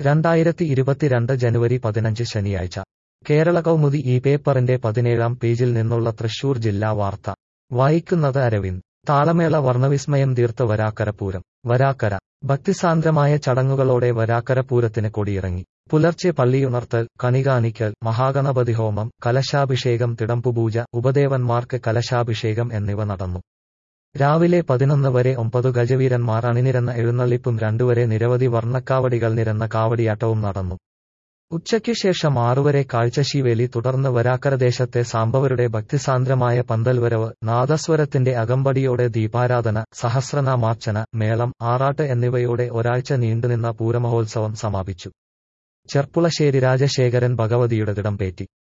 രണ്ടായിരത്തി ഇരുപത്തിരണ്ട് ജനുവരി പതിനഞ്ച് ശനിയാഴ്ച കേരള കൗമുദി ഈ പേപ്പറിന്റെ പതിനേഴാം പേജിൽ നിന്നുള്ള തൃശൂർ ജില്ലാ വാർത്ത വായിക്കുന്നത് അരവിന്ദ് താളമേള വർണ്ണവിസ്മയം തീർത്ത് വരാക്കര പൂരം വരാക്കര ഭക്തിസാന്ദ്രമായ ചടങ്ങുകളോടെ വരാക്കര പൂരത്തിന് കൊടിയിറങ്ങി പുലർച്ചെ പള്ളിയുണർത്തൽ കണികാണിക്കൽ മഹാഗണപതി ഹോമം കലശാഭിഷേകം തിടമ്പുപൂജ ഉപദേവന്മാർക്ക് കലശാഭിഷേകം എന്നിവ നടന്നു രാവിലെ പതിനൊന്ന് വരെ ഒമ്പത് ഗജവീരന്മാർ അണിനിരന്ന എഴുന്നള്ളിപ്പും രണ്ടുവരെ നിരവധി വർണ്ണക്കാവടികൾ നിരന്ന കാവടിയാട്ടവും നടന്നു ഉച്ചയ്ക്ക് ശേഷം ആറുവരെ കാഴ്ചശീവേലി തുടർന്ന് വരാക്കരദേശത്തെ സാമ്പവരുടെ ഭക്തിസാന്ദ്രമായ പന്തൽവരവ് നാദസ്വരത്തിന്റെ അകമ്പടിയോടെ ദീപാരാധന സഹസ്രനാമാർച്ചന മേളം ആറാട്ട് എന്നിവയോടെ ഒരാഴ്ച നീണ്ടുനിന്ന പൂരമഹോത്സവം സമാപിച്ചു ചെർപ്പുളശ്ശേരി രാജശേഖരൻ ഭഗവതിയുടെ തിടംപേറ്റി